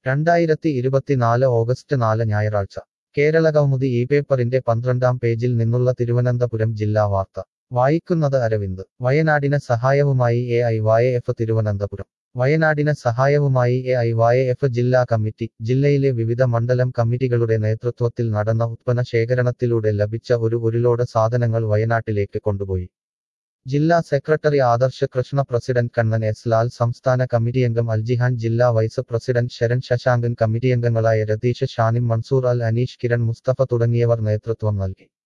രണ്ടായിരത്തി ഇരുപത്തിനാല് ഓഗസ്റ്റ് നാല് ഞായറാഴ്ച കേരള കൗമുദി ഈ പേപ്പറിന്റെ പന്ത്രണ്ടാം പേജിൽ നിന്നുള്ള തിരുവനന്തപുരം ജില്ലാ വാർത്ത വായിക്കുന്നത് അരവിന്ദ് വയനാടിന് സഹായവുമായി A I Y F Thiruvananthapuram വയനാടിന് സഹായവുമായി എ ഐ വായ എഫ് ജില്ലാ കമ്മിറ്റി ജില്ലയിലെ വിവിധ മണ്ഡലം കമ്മിറ്റികളുടെ നേതൃത്വത്തിൽ നടന്ന ഉത്പന്ന ശേഖരണത്തിലൂടെ ലഭിച്ച ഒരു ഒരു ലോഡ് സാധനങ്ങൾ വയനാട്ടിലേക്ക് കൊണ്ടുപോയി ജില്ലാ secretary Adarsh Krishna president Kannan S Lal സംസ്ഥാന കമ്മിറ്റിയംഗം അൽജിഹാൻ ജില്ലാ വൈസ് പ്രസിഡന്റ് ശരൺ ശശാങ്കൻ കമ്മിറ്റിയംഗങ്ങളായ രതീഷ് ഷാനിം മൻസൂർ അൽ അനീഷ് കിരൺ മുസ്തഫ തുടങ്ങിയവർ നേതൃത്വം നൽകി